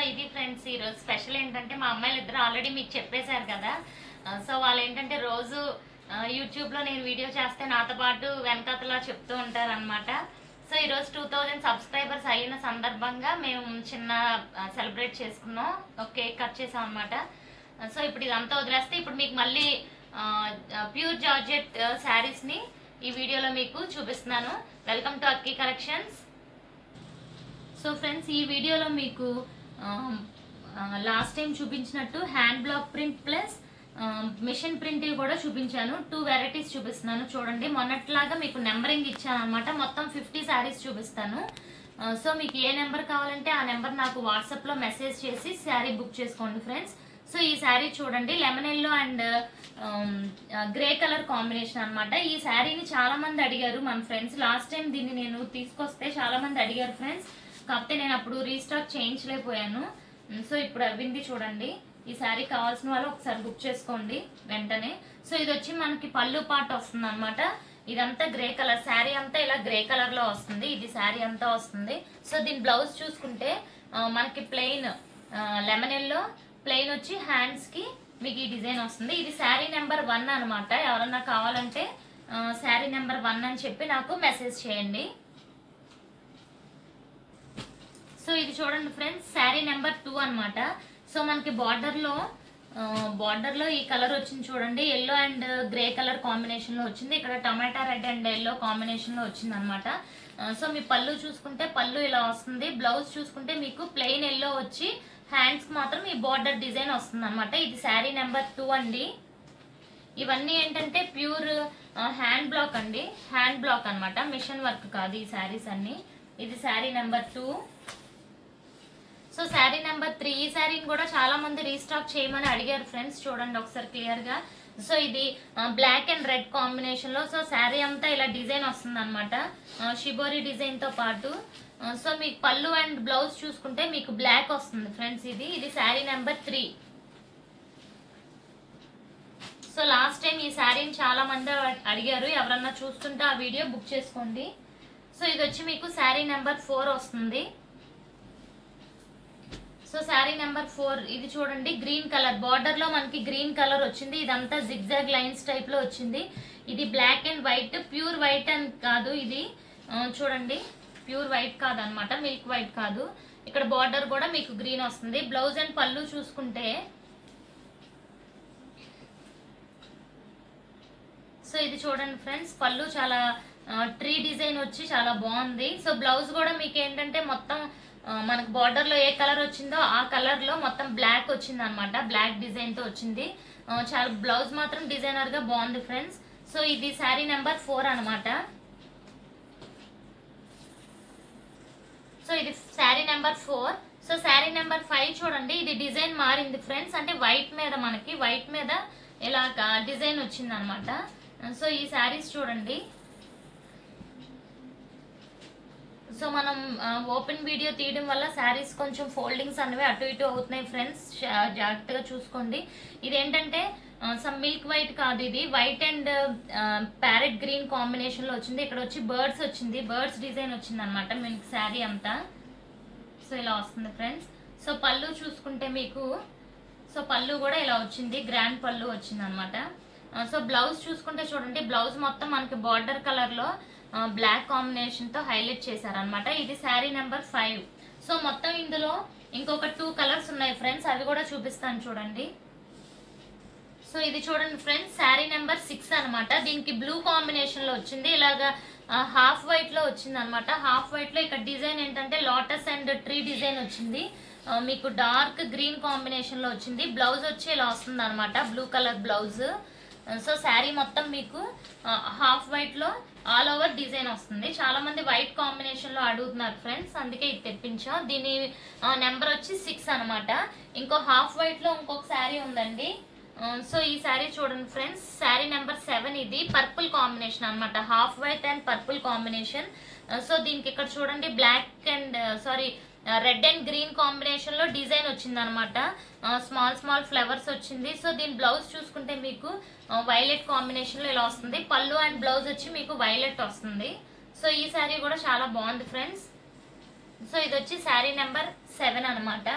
ఇది ఫ్రెండ్స్ ఈరోజు స్పెషల్ ఏంటంటే మా అమ్మాయిలు ఇద్దరు ఆల్రెడీ మీకు చెప్పేశారు కదా ఆ, సో వాళ్ళు ఏంటంటే రోజు ఆ, యూట్యూబ్లో నేను వీడియో చేస్తే నాతో పాటు వెనకతలా చెప్తూ ఉంటారనమాట సో ఈరోజు టూ థౌజండ్ సబ్స్క్రైబర్స్ అయిన సందర్భంగా మేము చిన్న సెలబ్రేట్ చేసుకున్నాం ఒక కేక్ కట్ చేసాం అనమాట సో ఇప్పుడు ఇదంతా వదిలేస్తే ఇప్పుడు మీకు మళ్ళీ ప్యూర్ జార్జెట్ శారీస్ని ఈ వీడియోలో మీకు చూపిస్తున్నాను welcome to Akki collections so friends ఈ వీడియోలో మీకు లాస్ట్ టైం చూపించినట్టు hand block print plus machine print కూడా చూపించాను టూ వెరైటీస్ చూపిస్తున్నాను చూడండి మొన్నట్లాగా మీకు నెంబరింగ్ ఇచ్చాను అనమాట మొత్తం ఫిఫ్టీ శారీస్ చూపిస్తాను ఆ, సో మీకు ఏ నెంబర్ కావాలంటే ఆ నెంబర్ నాకు వాట్సాప్లో మెసేజ్ చేసి శారీ బుక్ చేసుకోండి ఫ్రెండ్స్ సో ఈ శారీ చూడండి lemon yellow and grey colour combination అన్నమాట ఈ శారీని చాలా మంది అడిగారు మన ఫ్రెండ్స్ లాస్ట్ టైం దీన్ని నేను తీసుకొస్తే చాలా మంది అడిగారు ఫ్రెండ్స్ కాకపోతే నేను అప్పుడు రీస్టాక్ చేయించలేకపోయాను ఉమ్, సో ఇప్పుడు అవ్వింది చూడండి ఈ శారీ కావాల్సిన వాళ్ళు ఒకసారి బుక్ చేసుకోండి వెంటనే సో ఇది వచ్చి మనకి పళ్ళు పాట వస్తుంది అనమాట ఇదంతా గ్రే కలర్ శారీ అంతా ఇలా గ్రే కలర్ లో వస్తుంది ఇది శారీ అంతా వస్తుంది సో దీని బ్లౌజ్ చూసుకుంటే ఆ, మనకి ప్లెయిన్ లెమన్ ఎల్లో ప్లెయిన్ వచ్చి హ్యాండ్స్ కి మీకు ఈ డిజైన్ వస్తుంది ఇది శారీ నెంబర్ వన్ అనమాట ఎవరన్నా కావాలంటే శారీ నెంబర్ వన్ అని చెప్పి నాకు మెసేజ్ చేయండి సో ఇది చూడండి ఫ్రెండ్స్ శారీ నెంబర్ టూ అనమాట సో మనకి బార్డర్ లో బార్డర్ లో ఈ కలర్ వచ్చింది చూడండి yellow and grey colour combination లో వచ్చింది ఇక్కడ టమాటా రెడ్ అండ్ ఎల్లో కాంబినేషన్ లో వచ్చింది అనమాట సో మీ పళ్ళు చూసుకుంటే పళ్ళు ఇలా వస్తుంది బ్లౌజ్ చూసుకుంటే మీకు ప్లెయిన్ ఎల్లో వచ్చి హ్యాండ్స్ కి మాత్రం ఈ బార్డర్ డిజైన్ వస్తుంది అనమాట ఇది శారీ నెంబర్ టూ అండి ఇవన్నీ ఏంటంటే ప్యూర్ హ్యాండ్ బ్లాక్ అండి హ్యాండ్ బ్లాక్ అన్నమాట మిషన్ వర్క్ కాదు ఈ శారీస్ అన్ని ఇది sari number two so sari number three ఈ శారీని కూడా చాలా మంది రీస్టాక్ చేయమని అడిగారు ఫ్రెండ్స్ చూడండి ఒకసారి క్లియర్ గా సో ఇది బ్లాక్ అండ్ రెడ్ కాంబినేషన్ లో సో శారీ అంతా ఇలా డిజైన్ వస్తుంది అనమాట షిబోరి డిజైన్ తో పాటు ఆ, సో మీకు పళ్ళు అండ్ బ్లౌజ్ చూసుకుంటే మీకు బ్లాక్ వస్తుంది ఫ్రెండ్స్ ఇది ఇది sari number three so last time ఈ శారీని చాలా మంది అడిగారు ఎవరన్నా చూస్తుంటే ఆ వీడియో బుక్ చేసుకోండి సో ఇది వచ్చి మీకు శారీ నెంబర్ ఫోర్ వస్తుంది సో శారీ నెంబర్ ఫోర్ ఇది చూడండి గ్రీన్ కలర్ బార్డర్ లో మనకి గ్రీన్ కలర్ వచ్చింది ఇదంతా జిగ్జాగ్ లైన్స్ టైప్ లో వచ్చింది ఇది black and white pure white అని కాదు ఇది ఆ, చూడండి ప్యూర్ వైట్ కాదు అనమాట మిల్క్ వైట్ కాదు ఇక్కడ బార్డర్ కూడా మీకు గ్రీన్ వస్తుంది బ్లౌజ్ అండ్ పళ్ళు చూసుకుంటే సో ఇది చూడండి ఫ్రెండ్స్ పళ్ళు చాలా ట్రీ డిజైన్ వచ్చి చాలా బాగుంది సో బ్లౌజ్ కూడా మీకు ఏంటంటే మొత్తం ఆ, మనకు బార్డర్ లో ఏ కలర్ వచ్చిందో ఆ కలర్ లో మొత్తం బ్లాక్ వచ్చింది అనమాట బ్లాక్ డిజైన్ తో వచ్చింది ఆ, చాలా బ్లౌజ్ మాత్రం డిజైనర్ గా బాగుంది ఫ్రెండ్స్ సో ఇది శారీ నెంబర్ ఫోర్ అనమాట సో ఇది sari number four so sari number five చూడండి ఇది డిజైన్ మారింది ఫ్రెండ్స్ అంటే వైట్ మీద మనకి వైట్ మీద ఇలా డిజైన్ వచ్చింది అనమాట సో ఈ శారీస్ చూడండి సో మనం ఓపెన్ వీడియో తీయడం వల్ల శారీస్ కొంచెం ఫోల్డింగ్స్ అనేవి అటు ఇటు అవుతున్నాయి ఫ్రెండ్స్ జాగ్రత్తగా చూసుకోండి ఇదేంటంటే సమ్ మిల్క్ వైట్ కాదు ఇది white and parrot green combination లో వచ్చింది ఇక్కడ వచ్చి బర్డ్స్ వచ్చింది బర్డ్స్ డిజైన్ వచ్చింది అనమాట మీకు శారీ అంతా సో ఇలా వస్తుంది ఫ్రెండ్స్ సో పళ్ళు చూసుకుంటే మీకు సో పళ్ళు కూడా ఇలా వచ్చింది గ్రాండ్ పళ్ళు వచ్చింది అనమాట సో బ్లౌజ్ చూసుకుంటే చూడండి బ్లౌజ్ మొత్తం మనకి బార్డర్ కలర్ లో బ్లాక్ కాంబినేషన్ తో హైలైట్ చేశారనమాట ఇది శారీ నెంబర్ ఫైవ్ సో మొత్తం ఇందులో ఇంకొక టూ కలర్స్ ఉన్నాయి ఫ్రెండ్స్ అవి కూడా చూపిస్తాను చూడండి సో ఇది చూడండి ఫ్రెండ్స్ శారీ నెంబర్ సిక్స్ అన్నమాట దీనికి బ్లూ కాంబినేషన్ లో వచ్చింది ఇలాగా హాఫ్ వైట్ లో వచ్చింది అనమాట హాఫ్ వైట్ లో ఇక్కడ డిజైన్ ఏంటంటే లోటస్ అండ్ ట్రీ డిజైన్ వచ్చింది ఆ, మీకు డార్క్ గ్రీన్ కాంబినేషన్ లో వచ్చింది బ్లౌజ్ వచ్చి ఇలా వస్తుంది అనమాట blue colour blouse so sari మొత్తం మీకు హాఫ్ వైట్ లో ఆల్ ఓవర్ డిజైన్ వస్తుంది చాలా మంది వైట్ కాంబినేషన్ లో అడుగుతున్నారు ఫ్రెండ్స్ అందుకే ఇది తెప్పించాం దీని నెంబర్ వచ్చి సిక్స్ అన్నమాట ఇంకో హాఫ్ వైట్ లో ఇంకొక శారీ ఉందండి ఆ, సో ఈ శారీ చూడండి ఫ్రెండ్స్ శారీ నెంబర్ సెవెన్ ఇది పర్పుల్ కాంబినేషన్ అన్నమాట half white and purple combination so దీనికి ఇక్కడ చూడండి black and sorry red and green combination లో డిజైన్ వచ్చింది అనమాట స్మాల్ స్మాల్ ఫ్లవర్స్ వచ్చింది సో దీని బ్లౌజ్ చూసుకుంటే మీకు వైలెట్ కాంబినేషన్ లో ఇలా వస్తుంది పళ్ళు అండ్ బ్లౌజ్ వచ్చి మీకు వైలెట్ వస్తుంది సో ఈ శారీ కూడా చాలా బాగుంది ఫ్రెండ్స్ సో ఇది వచ్చి శారీ నెంబర్ సెవెన్ అనమాట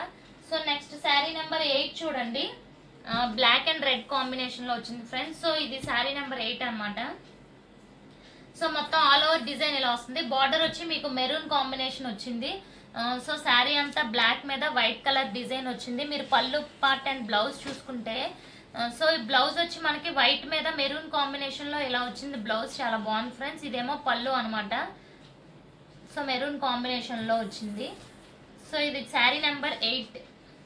so next sari number eight చూడండి బ్లాక్ అండ్ రెడ్ కాంబినేషన్ లో వచ్చింది ఫ్రెండ్స్ సో ఇది శారీ నెంబర్ ఎయిట్ అన్నమాట సో మొత్తం ఆల్ ఓవర్ డిజైన్ ఇలా వస్తుంది బార్డర్ వచ్చి మీకు మెరూన్ కాంబినేషన్ వచ్చింది ఆ, సో శారీ అంతా బ్లాక్ మీద వైట్ కలర్ డిజైన్ వచ్చింది మీరు పళ్ళు పార్ట్ అండ్ బ్లౌజ్ చూసుకుంటే ఆ, సో ఈ బ్లౌజ్ వచ్చి మనకి వైట్ మీద మెరూన్ కాంబినేషన్ లో ఇలా వచ్చింది బ్లౌజ్ చాలా బాగుంది ఫ్రెండ్స్ ఇదేమో పళ్ళు అన్నమాట సో మెరూన్ కాంబినేషన్ లో వచ్చింది సో ఇది శారీ నెంబర్ ఎయిట్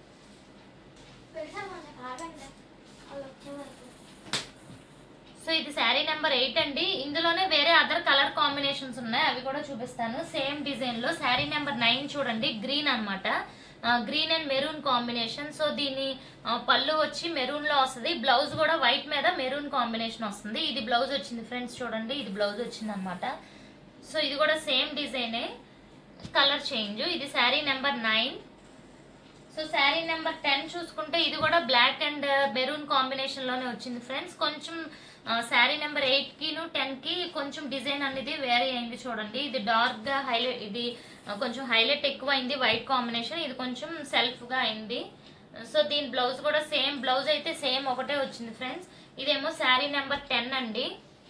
సో ఇది శారీ నెంబర్ ఎయిట్ అండి ఇందులోనే వేరే అదర్ కలర్ కాంబినేషన్స్ ఉన్నాయి అవి కూడా చూపిస్తాను సేమ్ డిజైన్ లో శారీ నెంబర్ నైన్ చూడండి గ్రీన్ అనమాట green and maroon combination so దీని ఆ, పళ్ళు వచ్చి మెరూన్ లో వస్తుంది బ్లౌజ్ కూడా వైట్ మీద మెరూన్ కాంబినేషన్ వస్తుంది ఇది బ్లౌజ్ వచ్చింది ఫ్రెండ్స్ చూడండి ఇది బ్లౌజ్ వచ్చింది అనమాట సో ఇది కూడా సేమ్ డిజైనే కలర్ చేంజ్ ఇది sari number nine so sari number ten చూసుకుంటే ఇది కూడా బ్లాక్ అండ్ మెరూన్ కాంబినేషన్ లోనే వచ్చింది ఫ్రెండ్స్ కొంచెం శారీ నెంబర్ ఎయిట్ కిను టెన్ కి కొంచెం డిజైన్ అనేది వేరే అయింది చూడండి ఇది డార్క్ గా హైలైట్ ఇది ఆ, కొంచెం హైలైట్ ఎక్కువ అయింది వైట్ కాంబినేషన్ ఇది కొంచెం సెల్ఫ్ గా అయింది సో దీని బ్లౌజ్ కూడా సేమ్ బ్లౌజ్ అయితే సేమ్ ఒకటే వచ్చింది ఫ్రెండ్స్ ఇదేమో శారీ నెంబర్ టెన్ అండి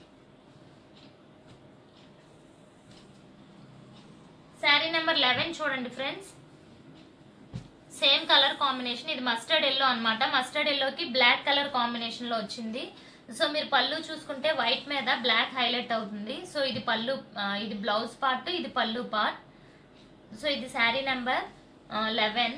శారీ నెంబర్ లెవెన్ చూడండి ఫ్రెండ్స్ సేమ్ కలర్ కాంబినేషన్ ఇది మస్టర్డ్ ఎల్లో అన్నమాట మస్టర్డ్ ఎల్లోకి బ్లాక్ కలర్ కాంబినేషన్ లో వచ్చింది సో మీరు పళ్ళు చూసుకుంటే వైట్ మీద బ్లాక్ హైలైట్ అవుతుంది సో ఇది పళ్ళు ఆ, ఇది బ్లౌజ్ పార్ట్ ఇది పళ్ళు పార్ట్ సో ఇది sari number eleven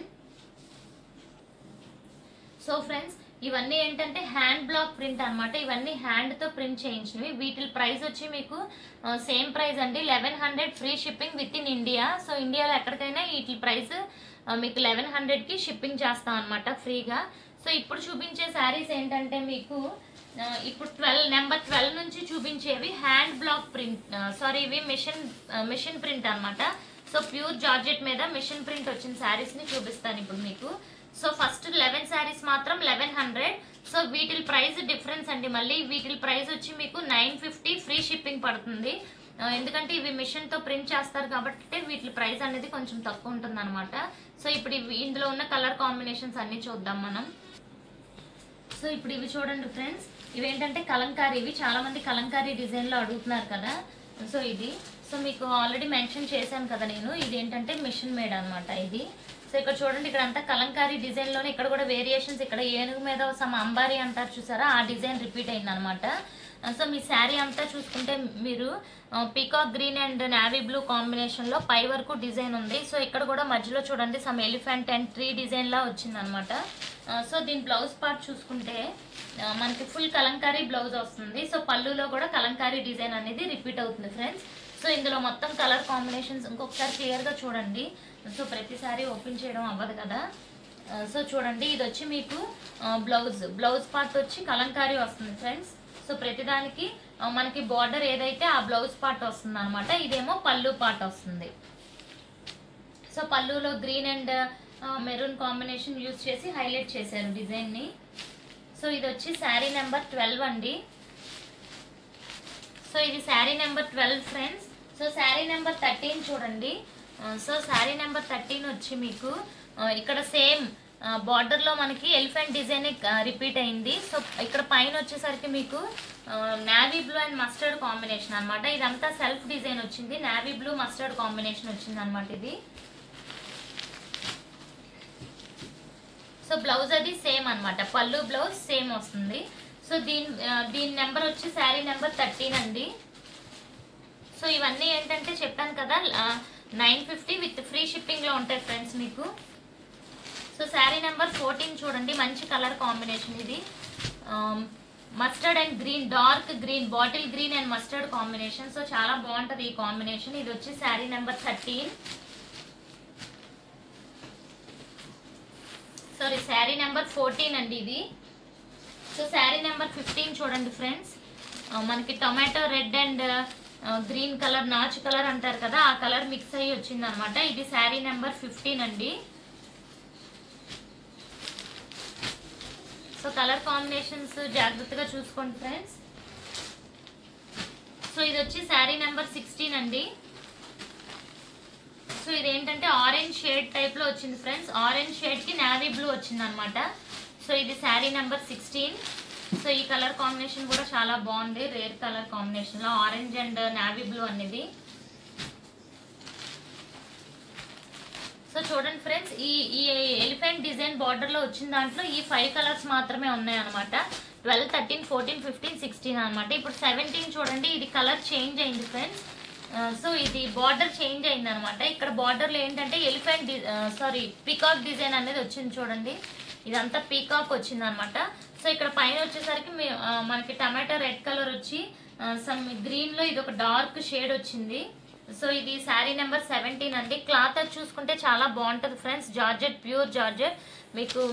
so friends ఇవన్నీ ఏంటంటే హ్యాండ్ బ్లాక్ ప్రింట్ అన్నమాట ఇవన్నీ హ్యాండ్ తో ప్రింట్ చేయించినవి వీటి ప్రైస్ వచ్చి మీకు సేమ్ ప్రైస్ అండి eleven hundred free shipping within India so ఇండియాలో ఎక్కడికైనా వీటి ప్రైస్ మీకు లెవెన్ హండ్రెడ్ కి షిప్పింగ్ చేస్తాం అనమాట ఫ్రీగా సో ఇప్పుడు చూపించే శారీస్ ఏంటంటే మీకు ఆ, ఇప్పుడు ట్వెల్వ్ నెంబర్ ట్వెల్వ్ నుంచి చూపించేవి హ్యాండ్ బ్లాక్ ప్రింట్ సారీ ఇవి మిషన్ మిషన్ ప్రింట్ అన్నమాట సో ప్యూర్ జార్జెట్ మీద మిషన్ ప్రింట్ వచ్చిన శారీస్ ని చూపిస్తాను ఇప్పుడు మీకు సో ఫస్ట్ లెవెన్ శారీస్ మాత్రం లెవెన్ హండ్రెడ్ సో వీటి ప్రైస్ డిఫరెన్స్ అండి మళ్ళీ వీటి ప్రైస్ వచ్చి మీకు నైన్ ఫిఫ్టీ ఫ్రీ షిప్పింగ్ పడుతుంది ఆ, ఎందుకంటే ఇవి మిషన్ తో ప్రింట్ చేస్తారు కాబట్టి వీటి ప్రైస్ అనేది కొంచెం తక్కువ ఉంటుంది అనమాట సో ఇప్పుడు ఇవి ఇందులో ఉన్న కలర్ కాంబినేషన్స్ అన్ని చూద్దాం మనం సో ఇప్పుడు ఇవి చూడండి ఫ్రెండ్స్ ఇవి ఏంటంటే కలంకారీ ఇవి చాలా మంది కలంకారీ డిజైన్ లో అడుగుతున్నారు కదా సో ఇది సో మీకు ఆల్రెడీ మెన్షన్ చేశాను కదా నేను ఇది ఏంటంటే మిషన్ మేడ్ అన్నమాట ఇది సో ఇక్కడ చూడండి ఇక్కడ అంతా కలంకారీ డిజైన్ లోనే ఇక్కడ కూడా వేరియేషన్స్ ఇక్కడ ఏనుగు మీద సమ్ అంబారీ అంటారు చూసారా ఆ డిజైన్ రిపీట్ అయింది అనమాట సో మీ శారీ అంతా చూసుకుంటే మీరు peacock green and navy blue combination లో పై వరకు డిజైన్ ఉంది సో ఇక్కడ కూడా మధ్యలో చూడండి some elephant and tree design లా వచ్చింది అనమాట సో దీని బ్లౌజ్ పార్ట్ చూసుకుంటే ఆ, మనకి ఫుల్ కలంకారీ బ్లౌజ్ వస్తుంది సో పళ్ళులో కూడా కలంకారీ డిజైన్ అనేది రిపీట్ అవుతుంది ఫ్రెండ్స్ సో ఇందులో మొత్తం కలర్ కాంబినేషన్స్ ఇంకొకసారి క్లియర్ గా చూడండి సో ప్రతిసారి ఓపెన్ చేయడం అవ్వదు కదా ఆ, సో చూడండి ఇది వచ్చి మీకు బ్లౌజ్ బ్లౌజ్ పార్ట్ వచ్చి కలంకారీ వస్తుంది ఫ్రెండ్స్ సో ప్రతిదానికి ఆ, మనకి బార్డర్ ఏదైతే ఆ బ్లౌజ్ పార్ట్ వస్తుంది అనమాట ఇదేమో పళ్ళు పార్ట్ వస్తుంది సో పళ్ళులో green and maroon combination use చేసి హైలైట్ చేశారు డిజైన్ ని సో ఇది వచ్చి శారీ నెంబర్ ట్వెల్వ్ అండి సో ఇది sari number twelve friends so sari number thirteen చూడండి ఆ, సో శారీ నెంబర్ థర్టీన్ వచ్చి మీకు ఆ, ఇక్కడ సేమ్ బార్డర్ లో మనకి ఎలిఫెంట్ డిజైన్ రిపీట్ అయింది సో ఇక్కడ పైన వచ్చేసరికి మీకు navy blue and mustard combination అన్నమాట ఇదంతా సెల్ఫ్ డిజైన్ వచ్చింది నావీ బ్లూ మస్టర్డ్ కాంబినేషన్ వచ్చింది అనమాట ఇది సో బ్లౌజ్ అది సేమ్ అన్నమాట పళ్ళు బ్లౌజ్ సేమ్ వస్తుంది సో దీని ఆ, దీని నెంబర్ వచ్చి శారీ నెంబర్ థర్టీన్ అండి సో ఇవన్నీ ఏంటంటే చెప్పాను కదా nine fifty with free shipping లో ఉంటాయి ఫ్రెండ్స్ మీకు సో శారీ నెంబర్ ఫోర్టీన్ చూడండి మంచి కలర్ కాంబినేషన్ ఇది mustard and green dark green bottle green and mustard combination so చాలా బాగుంటది ఈ కాంబినేషన్ ఇది వచ్చి sari number thirteen sorry sari number fourteen అండి ఇది సో శారీ నెంబర్ ఫిఫ్టీన్ చూడండి ఫ్రెండ్స్ మనకి tomato red and green colour నాచు కలర్ అంటారు కదా ఆ కలర్ మిక్స్ అయ్యి వచ్చింది అనమాట ఇది శారీ నెంబర్ ఫిఫ్టీన్ అండి సో కలర్ కాంబినేషన్స్ జాగ్రత్తగా చూసుకోండి ఫ్రెండ్స్ సో ఇది వచ్చి శారీ నెంబర్ సిక్స్టీన్ అండి సో ఇది ఏంటంటే ఆరెంజ్ షేడ్ టైప్ లో వచ్చింది ఫ్రెండ్స్ ఆరెంజ్ షేడ్ కి నావీ బ్లూ వచ్చింది అనమాట సో ఇది శారీ నెంబర్ సిక్స్టీన్ సో ఈ కలర్ కాంబినేషన్ కూడా చాలా బాగుంది రేర్ కలర్ కాంబినేషన్ లో ఆరెంజ్ అండ్ నావీ బ్లూ అనేది సో చూడండి ఫ్రెండ్స్ ఈ ఈ ఎలిఫెంట్ డిజైన్ బార్డర్ లో వచ్చిన దాంట్లో ఈ ఫైవ్ కలర్స్ మాత్రమే ఉన్నాయి అనమాట twelve thirteen fourteen fifteen sixteen అనమాట ఇప్పుడు సెవెంటీన్ చూడండి ఇది కలర్ చేంజ్ అయింది ఫ్రెండ్స్ సో ఇది బార్డర్ చేంజ్ అయింది అనమాట ఇక్కడ బార్డర్లో ఏంటంటే ఎలిఫెంట్ సారీ పీకాక్ డిజైన్ అనేది వచ్చింది చూడండి ఇదంతా పీకాక్ వచ్చింది అనమాట సో ఇక్కడ పైన వచ్చేసరికి మీ- ఆ, మనకి టమాటా రెడ్ కలర్ వచ్చి సమ్ గ్రీన్ లో ఇది ఒక డార్క్ షేడ్ వచ్చింది సో ఇది శారీ నెంబర్ సెవెంటీన్ అండి క్లాత్ అది చూసుకుంటే చాలా బాగుంటుంది ఫ్రెండ్స్ జార్జెట్ ప్యూర్ జార్జెట్ మీకు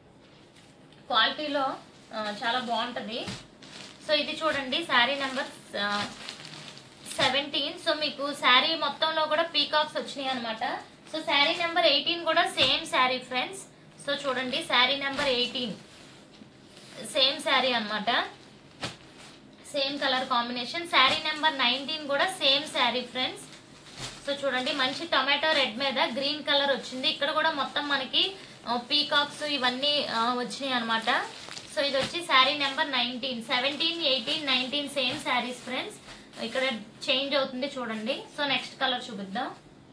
క్వాలిటీలో ఆ, చాలా బాగుంటుంది సో ఇది చూడండి శారీ నెంబర్ సెవెంటీన్ సో మీకు శారీ మొత్తంలో కూడా పీకాక్స్ వచ్చినాయి అనమాట సో శారీ నెంబర్ ఎయిటీన్ కూడా సేమ్ శారీ ఫ్రెండ్స్ సో చూడండి sari number eighteen same sari అన్నమాట same colour combination sari number nineteen కూడా సేమ్ శారీ ఫ్రెండ్స్ సో చూడండి మంచి టొమాటో రెడ్ మీద గ్రీన్ కలర్ వచ్చింది ఇక్కడ కూడా మొత్తం మనకి పీకాక్స్ ఇవన్నీ ఆ, వచ్చినాయి అనమాట సో ఇది వచ్చి sari number nineteen seventeen eighteen nineteen same saris friends ఇక్కడ చేంజ్ అవుతుంది చూడండి సో నెక్స్ట్ కలర్ చూపిద్దాం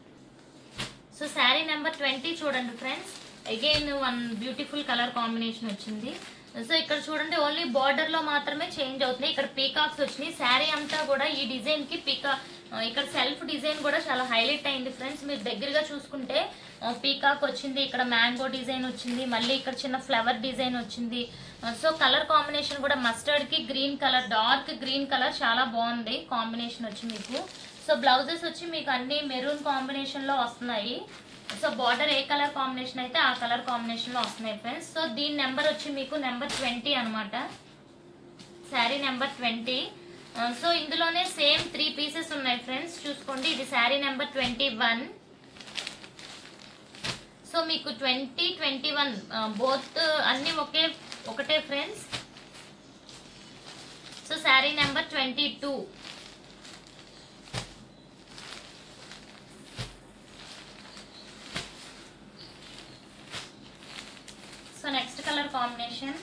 సో శారీ నెంబర్ ట్వంటీ చూడండి friends again one beautiful colour combination వచ్చింది సో ఇక్కడ చూడండి ఓన్లీ బార్డర్ లో మాత్రమే చేంజ్ అవుతుంది ఇక్కడ పీకాక్స్ వచ్చినాయి శారీ అంతా కూడా ఈ డిజైన్ కి పీకా ఆ, ఇక్కడ సెల్ఫ్ డిజైన్ కూడా చాలా హైలైట్ అయింది ఫ్రెండ్స్ మీరు దగ్గరగా చూసుకుంటే పీకాక్ వచ్చింది ఇక్కడ మ్యాంగో డిజైన్ వచ్చింది మళ్ళీ ఇక్కడ చిన్న ఫ్లవర్ డిజైన్ వచ్చింది ఆ, సో కలర్ కాంబినేషన్ కూడా మస్టర్డ్ కి green colour dark green colour చాలా బాగుంది కాంబినేషన్ వచ్చి మీకు సో బ్లౌజెస్ వచ్చి మీకు అన్ని మెరూన్ కాంబినేషన్ లో వస్తున్నాయి సో బార్డర్ ఏ కలర్ కాంబినేషన్ అయితే ఆ కలర్ కాంబినేషన్ లో వస్తున్నాయి ఫ్రెండ్స్ సో దీని నెంబర్ వచ్చి మీకు నెంబర్ ట్వంటీ అనమాట శారీ నెంబర్ ట్వంటీ సో ఇందులోనే సేమ్ త్రీ పీసెస్ ఉన్నాయి ఫ్రెండ్స్ చూసుకోండి ఇది sari number twenty one so మీకు ట్వంటీ ట్వంటీ వన్ బోత్ అన్ని ఒకే ఒకటే friends so sari number twenty two so next colour combination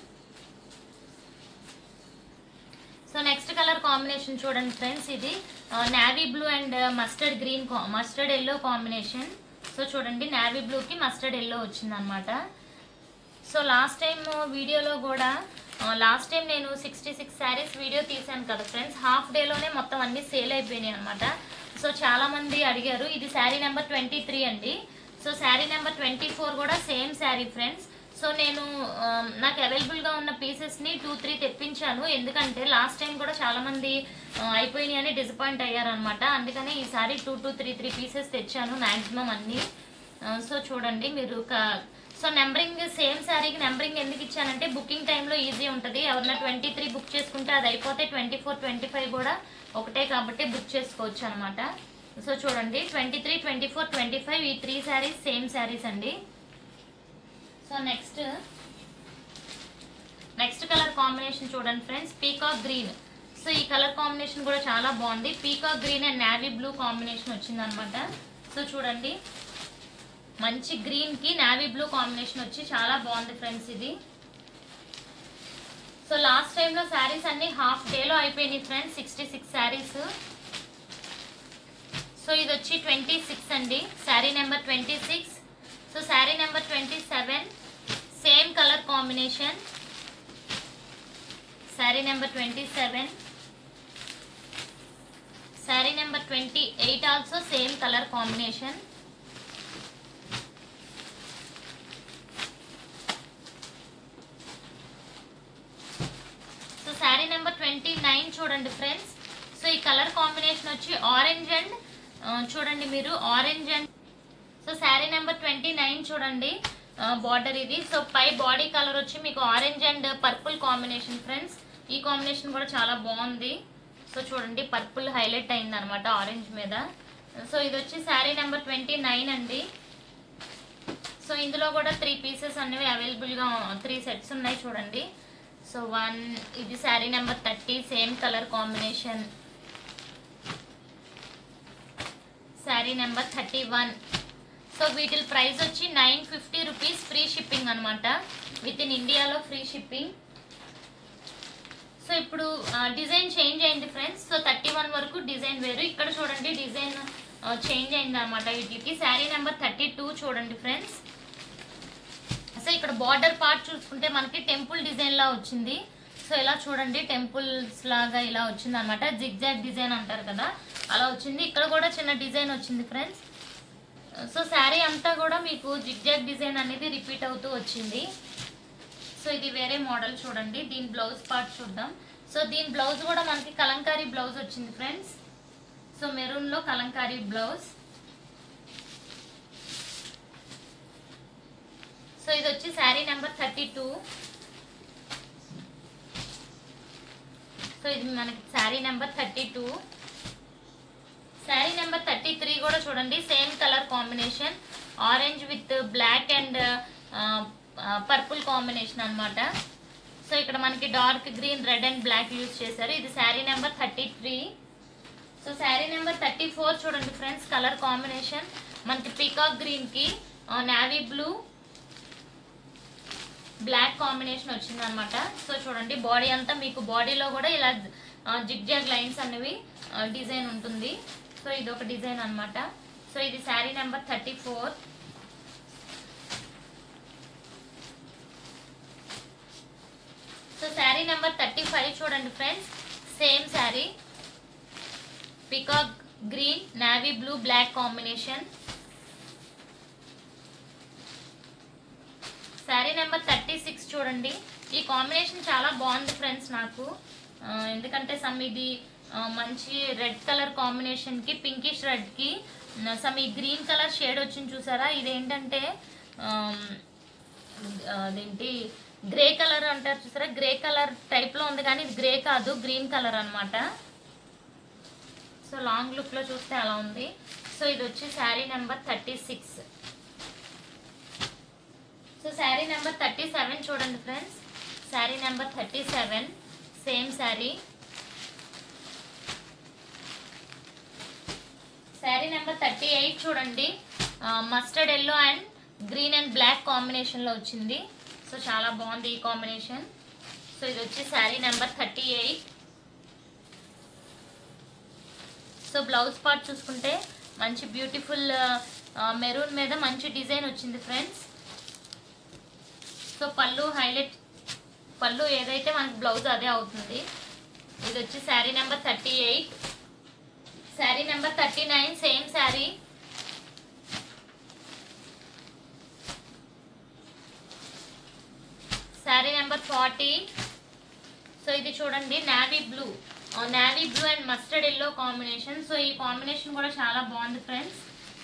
so next colour combination చూడండి ఫ్రెండ్స్ ఇది navy blue and mustard green mustard yellow combination so చూడండి navy బ్లూకి mustard yellow వచ్చింది అనమాట సో లాస్ట్ టైం వీడియోలో కూడా లాస్ట్ టైం నేను sixty six saris video తీసాను కదా ఫ్రెండ్స్ హాఫ్ డేలోనే మొత్తం అన్ని సేల్ అయిపోయినాయి అనమాట సో చాలా మంది అడిగారు ఇది శారీ నెంబర్ ట్వంటీ త్రీ అండి so sari number twenty four కూడా సేమ్ శారీ ఫ్రెండ్స్ సో నేను ఆ, నాకు అవైలబుల్గా ఉన్న పీసెస్ని టూ త్రీ తెప్పించాను ఎందుకంటే లాస్ట్ టైం కూడా చాలా మంది ఆ, అయిపోయినాయి అని డిసప్పాయింట్ అయ్యారనమాట అందుకని ఈసారి two two three three pieces తెచ్చాను మ్యాక్సిమం అన్నీ ఆ, సో చూడండి మీరు క- సో నెంబరింగ్ సేమ్ శారీకి నెంబరింగ్ ఎందుకు ఇచ్చానంటే బుకింగ్ టైంలో ఈజీ ఉంటుంది ఎవరైనా ట్వంటీ త్రీ బుక్ చేసుకుంటే అది అయిపోతే ట్వంటీ ఫోర్ ట్వంటీ ఫైవ్ కూడా ఒకటే కాబట్టి బుక్ చేసుకోవచ్చు అనమాట సో చూడండి twenty three twenty four twenty five ఈ త్రీ శారీస్ సేమ్ శారీస్ అండి so next next colour combination చూడండి ఫ్రెండ్స్ పీకాక్ గ్రీన్ సో ఈ కలర్ కాంబినేషన్ కూడా చాలా బాగుంది peacock green and navy blue combination వచ్చింది అనమాట సో చూడండి మంచి గ్రీన్ కి నావీ బ్లూ కాంబినేషన్ వచ్చి చాలా బాగుంది ఫ్రెండ్స్ ఇది సో లాస్ట్ టైంలో శారీస్ అన్ని హాఫ్ డేలో అయిపోయినాయి friends sixty six saris so ఇది వచ్చి ట్వంటీ సిక్స్ అండి sari number twenty six so sari number twenty seven same colour combination sari number twenty seven sari number twenty eight also same colour combination so sari number twenty nine చూడండి friends so ఈ colour combination వచ్చి orange and చూడండి మీరు orange and so sari number twenty nine చూడండి border ఇది so పై body colour వచ్చి మీకు orange and purple combination friends ఈ కాంబినేషన్ కూడా చాలా బాగుంది సో చూడండి పర్పుల్ హైలైట్ అయింది అనమాట ఆరెంజ్ మీద సో ఇది వచ్చి శారీ నెంబర్ ట్వంటీ నైన్ అండి సో ఇందులో కూడా త్రీ పీసెస్ అనేవి అవైలబుల్గా త్రీ సెట్స్ ఉన్నాయి చూడండి సో వన్ ఇది sari number thirty same colour combination sari number thirty one so వీటి ప్రైస్ వచ్చి nine fifty rupees free shipping అనమాట విత్ ఇన్ ఇండియాలో ఫ్రీ షిప్పింగ్ సో ఇప్పుడు డిజైన్ చేంజ్ అయింది ఫ్రెండ్స్ సో థర్టీ వన్ వరకు డిజైన్ వేరు ఇక్కడ చూడండి డిజైన్ చేంజ్ అయింది అనమాట వీటికి శారీ నెంబర్ థర్టీ టూ చూడండి ఫ్రెండ్స్ సో ఇక్కడ బార్డర్ పార్ట్ చూసుకుంటే మనకి టెంపుల్ డిజైన్ లా వచ్చింది సో ఇలా చూడండి టెంపుల్స్ లాగా ఇలా వచ్చింది అనమాట జిగ్జాగ్ డిజైన్ అంటారు కదా అలా వచ్చింది ఇక్కడ కూడా చిన్న డిజైన్ వచ్చింది ఫ్రెండ్స్ సో శారీ అంతా కూడా మీకు జిగ్జాగ్ డిజైన్ అనేది రిపీట్ అవుతూ వచ్చింది సో ఇది వేరే మోడల్ చూడండి దీని బ్లౌజ్ పార్ట్ చూద్దాం సో దీని బ్లౌజ్ కూడా మనకి కలంకారీ బ్లౌజ్ వచ్చింది ఫ్రెండ్స్ సో మెరూన్ లో కలంకారీ బ్లౌజ్ సో ఇది వచ్చి sari number thirty two so ఇది మనకి sari number thirty two sari number thirty three కూడా చూడండి same colour combination orange with black and purple combination అన్నమాట సో ఇక్కడ మనకి dark green red and black use చేశారు ఇది sari number thirty three so sari number thirty four చూడండి ఫ్రెండ్స్ కలర్ కాంబినేషన్ మనకి peacock green కి నావీ బ్లూ బ్లాక్ కాంబినేషన్ వచ్చింది అనమాట సో చూడండి బాడీ అంతా మీకు బాడీలో కూడా ఇలా జిగ్జాగ్ లైన్స్ అనేవి డిజైన్ ఉంటుంది సో ఇది ఒక డిజైన్ అన్నమాట సో ఇది sari number thirty four so sari number thirty five చూడండి friends same sari peacock green navy blue black combination sari number thirty six చూడండి ఈ కాంబినేషన్ చాలా బాగుంది ఫ్రెండ్స్ నాకు ఆ, ఎందుకంటే సమ్ ఇది ఆ, మంచి రెడ్ కలర్ కాంబినేషన్కి పింకిష్ రెడ్కి సమ్ ఈ గ్రీన్ కలర్ షేడ్ వచ్చింది చూసారా ఇదేంటంటే ఆమ్, అదేంటి గ్రే కలర్ అంటారు చూసారా గ్రే కలర్ టైప్లో ఉంది కానీ ఇది గ్రే కాదు గ్రీన్ కలర్ అన్నమాట సో లాంగ్ లుక్లో చూస్తే అలా ఉంది సో ఇది వచ్చి sari number thirty six so sari number thirty seven చూడండి friends sari number thirty seven same sari sari number thirty eight చూడండి mustard yellow and green and black కాంబినేషన్లో వచ్చింది సో చాలా బాగుంది ఈ కాంబినేషన్ సో ఇది వచ్చి sari number thirty eight so blouse part చూసుకుంటే మంచి బ్యూటిఫుల్ మెరూన్ మీద మంచి డిజైన్ వచ్చింది ఫ్రెండ్స్ సో పళ్ళు హైలైట్ పళ్ళు ఏదైతే మనకి బ్లౌజ్ అదే అవుతుంది ఇది వచ్చి sari number thirty eight sari number thirty nine same sari sari number forty so ఇది చూడండి navy blue navy blue and mustard yellow combination so ఈ కాంబినేషన్ కూడా చాలా బాగుంది friends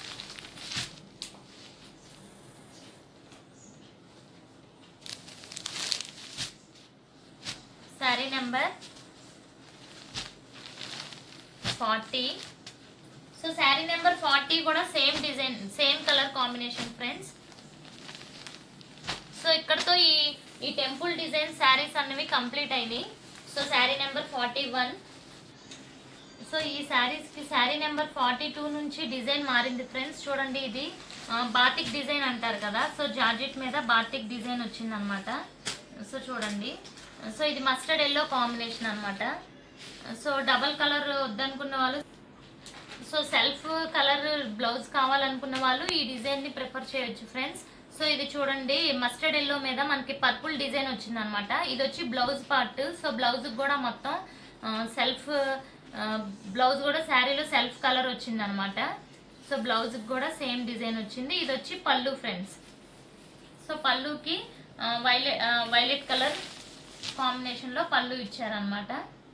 sari number forty so sari number forty కూడా same design same colour combination friends so ఇక్కడతో ఈ ఈ టెంపుల్ డిజైన్ శారీస్ అన్నవి కంప్లీట్ అయినాయి so sari number forty one so ఈ శారీస్కి శారీ నెంబర్ ఫార్టీ టూ నుంచి డిజైన్ మారింది ఫ్రెండ్స్ చూడండి ఇది ఆ, బాతిక్ డిజైన్ అంటారు కదా సో జార్జెట్ మీద బాతిక్ డిజైన్ వచ్చిందనమాట సో చూడండి సో ఇది మస్టర్డ్ ఎల్లో కాంబినేషన్ అన్నమాట సో డబల్ కలర్ వద్దనుకున్న వాళ్ళు సో సెల్ఫ్ కలర్ బ్లౌజ్ కావాలనుకున్న వాళ్ళు ఈ డిజైన్ ని ప్రిఫర్ చేయొచ్చు ఫ్రెండ్స్ సో ఇది చూడండి మస్టర్డ్ ఎల్లో మీద మనకి పర్పుల్ డిజైన్ వచ్చింది అనమాట ఇది వచ్చి బ్లౌజ్ పార్ట్ సో బ్లౌజ్ కూడా మొత్తం సెల్ఫ్ బ్లౌజ్ కూడా శారీలో సెల్ఫ్ కలర్ వచ్చింది అనమాట సో బ్లౌజ్ కూడా సేమ్ డిజైన్ వచ్చింది ఇది వచ్చి పళ్ళు ఫ్రెండ్స్ సో పళ్ళుకి వైలెట్ వైలెట్ కలర్ కాంబినేషన్లో పళ్ళు ఇచ్చారనమాట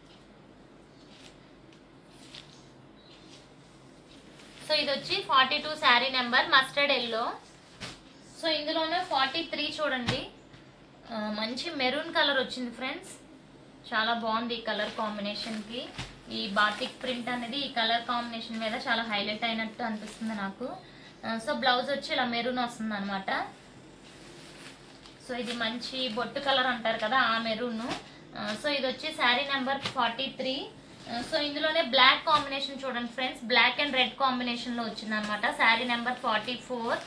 సో ఇది వచ్చి forty two sari number mustard yellow so ఇందులోనే ఫార్టీ త్రీ చూడండి ఆ, మంచి మెరూన్ కలర్ వచ్చింది ఫ్రెండ్స్ చాలా బాగుంది ఈ కలర్ కాంబినేషన్కి ఈ బాటిక్ ప్రింట్ అనేది ఈ కలర్ కాంబినేషన్ మీద చాలా హైలైట్ అయినట్టు అనిపిస్తుంది నాకు ఆ, సో బ్లౌజ్ వచ్చి ఇలా మెరూన్ వస్తుంది అనమాట సో ఇది మంచి బొట్టు కలర్ అంటారు కదా ఆ మెరూన్ సో ఇది వచ్చి sari number forty three so ఇందులోనే బ్లాక్ కాంబినేషన్ చూడండి friends black and red combination లో వచ్చింది అనమాట sari number forty four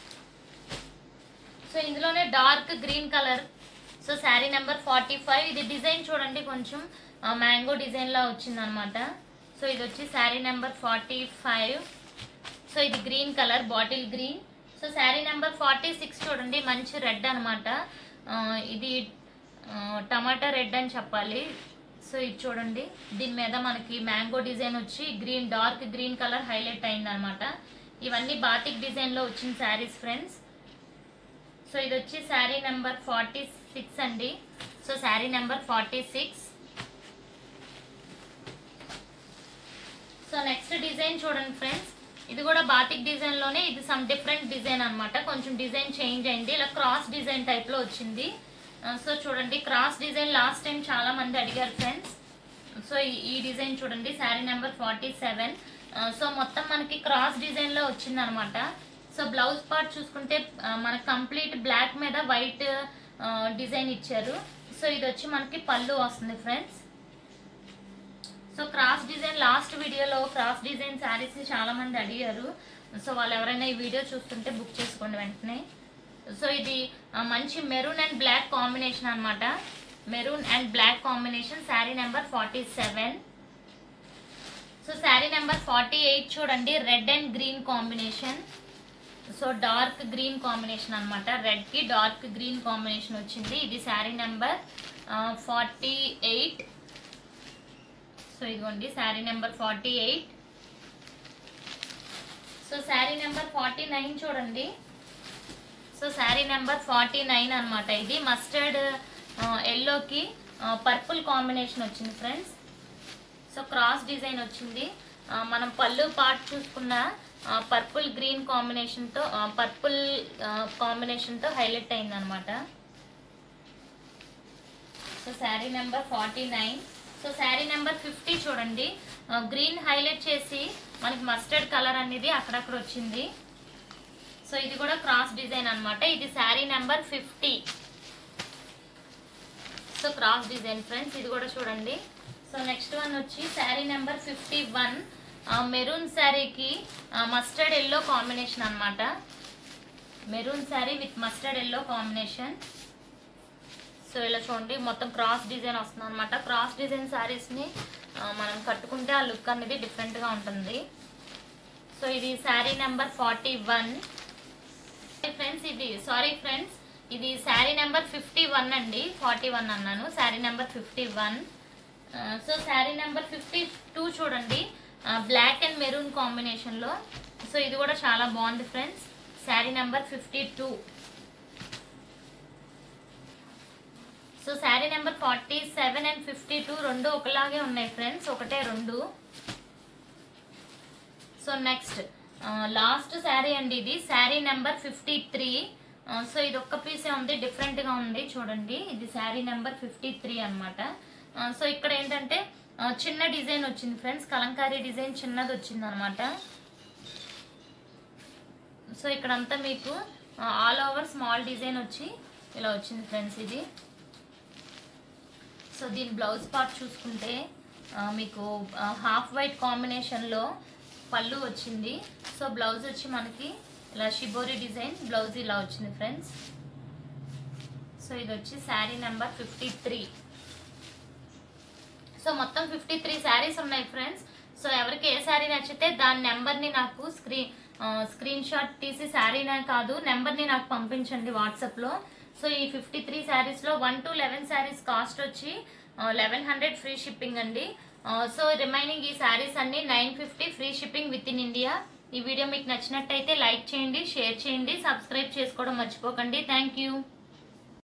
so ఇందులోనే dark green colour so sari number forty five ఇది డిజైన్ చూడండి కొంచెం మ్యాంగో డిజైన్ లా వచ్చింది అనమాట సో ఇది వచ్చి sari number forty five so ఇది green colour bottle green so sari number forty six చూడండి మంచి రెడ్ అనమాట ఇది ఆ, టమాటా రెడ్ అని చెప్పాలి సో ఇది చూడండి దీని మీద మనకి మ్యాంగో డిజైన్ వచ్చి green dark green colour highlight అయింది అనమాట ఇవన్నీ బాటిక్ డిజైన్ లో వచ్చిన శారీస్ ఫ్రెండ్స్ సో ఇది వచ్చి శారీ నెంబర్ ఫార్టీ సిక్స్ అండి so sari number forty six so next design చూడండి ఫ్రెండ్స్ ఇది కూడా బాతిక్ డిజైన్ లోనే ఇది సమ్ డిఫరెంట్ డిజైన్ అన్నమాట కొంచెం డిజైన్ చేంజ్ అయింది ఇలా క్రాస్ డిజైన్ టైప్ లో వచ్చింది ఆ, సో చూడండి క్రాస్ డిజైన్ లాస్ట్ టైం చాలా మంది అడిగారు ఫ్రెండ్స్ సో ఈ- ఈ డిజైన్ చూడండి sari number forty seven so మొత్తం మనకి క్రాస్ డిజైన్ లో వచ్చింది అనమాట సో బ్లౌజ్ పార్ట్ చూసుకుంటే ఆ, మనకి కంప్లీట్ బ్లాక్ మీద వైట్ డిజైన్ ఇచ్చారు సో ఇది వచ్చి మనకి పళ్ళు వస్తుంది friends so cross design last వీడియోలో క్రాస్ డిజైన్ శారీస్ చాలా మంది అడిగారు సో వాళ్ళు ఎవరైనా ఈ వీడియో చూస్తుంటే బుక్ చేసుకోండి వెంటనే సో ఇది ఆ, మంచి మెరూన్ అండ్ బ్లాక్ కాంబినేషన్ అన్నమాట maroon and black combination sari number forty seven so sari number forty eight చూడండి red and green combination so dark green combination అనమాట రెడ్ కి డార్క్ గ్రీన్ కాంబినేషన్ వచ్చింది ఇది sari number forty eight so ఇదిగోండి sari number forty eight so sari number forty nine చూడండి so sari number forty nine అనమాట ఇది mustard ఎల్లోకి పర్పుల్ కాంబినేషన్ వచ్చింది ఫ్రెండ్స్ సో క్రాస్ డిజైన్ వచ్చింది ఆ, మనం పళ్ళు పార్ట్ చూసుకున్న పర్పుల్ గ్రీన్ కాంబినేషన్తో పర్పుల్ కాంబినేషన్తో హైలైట్ అయింది అనమాట so sari number forty nine so sari number fifty చూడండి గ్రీన్ హైలైట్ చేసి మనకి మస్టర్డ్ కలర్ అనేది అక్కడక్కడ వచ్చింది సో ఇది కూడా క్రాస్ డిజైన్ అన్నమాట ఇది sari number fifty so cross design friends ఇది కూడా చూడండి సో నెక్స్ట్ వన్ వచ్చి sari number fifty one maroon శారీకి మస్టర్డ్ ఎల్లో కాంబినేషన్ అన్నమాట maroon sari with mustard yellow combination so ఇలా చూడండి మొత్తం క్రాస్ డిజైన్ వస్తుంది అనమాట క్రాస్ డిజైన్ శారీస్ని మనం కట్టుకుంటే ఆ లుక్ అనేది డిఫరెంట్గా ఉంటుంది సో ఇది sari number forty one friends ఇది సారీ ఫ్రెండ్స్ ఇది శారీ నెంబర్ ఫిఫ్టీ వన్ అండి ఫార్టీ వన్ అన్నాను sari number fifty one so sari number fifty two చూడండి బ్లాక్ అండ్ మెరూన్ కాంబినేషన్లో సో ఇది కూడా చాలా బాగుంది friends sari number fifty two so sari number forty seven and fifty two రెండు ఒకలాగే ఉన్నాయి ఫ్రెండ్స్ ఒకటే రెండు సో నెక్స్ట్ లాస్ట్ శారీ అండి ఇది sari number fifty three so ఇది ఒక్క పీసే ఉంది డిఫరెంట్ గా ఉంది చూడండి ఇది శారీ నెంబర్ ఫిఫ్టీ త్రీ అనమాట సో ఇక్కడ ఏంటంటే ఆ, చిన్న డిజైన్ వచ్చింది ఫ్రెండ్స్ కలంకారీ డిజైన్ చిన్నది వచ్చింది అనమాట సో ఇక్కడంతా మీకు ఆల్ ఓవర్ స్మాల్ డిజైన్ వచ్చి ఇలా వచ్చింది ఫ్రెండ్స్ ఇది సో దీని బ్లౌజ్ పార్ట్ చూసుకుంటే ఆ, మీకు హాఫ్ వైట్ కాంబినేషన్లో పళ్ళు వచ్చింది సో బ్లౌజ్ వచ్చి మనకి ఇలా షిబోరి డిజైన్ బ్లౌజ్ ఇలా వచ్చింది ఫ్రెండ్స్ సో ఇది వచ్చి sari number fifty three so మొత్తం ఫిఫ్టీ త్రీ శారీస్ ఉన్నాయి ఫ్రెండ్స్ సో ఎవరికి ఏ శారీ నచ్చితే దాని నెంబర్ని నాకు స్క్రీన్ స్క్రీన్ షాట్ తీసి శారీనే కాదు నెంబర్ని నాకు పంపించండి వాట్సాప్లో సో ఈ ఫిఫ్టీ త్రీ శారీస్లో one to eleven saris cost వచ్చి లెవెన్ హండ్రెడ్ ఫ్రీ షిప్పింగ్ అండి సో రిమైనింగ్ ఈ శారీస్ అన్ని nine fifty free shipping within India ఈ వీడియో మీకు నచ్చినట్టయితే లైక్ చేయండి షేర్ చేయండి సబ్స్క్రైబ్ చేసుకోవడం మర్చిపోకండి థ్యాంక్ యూ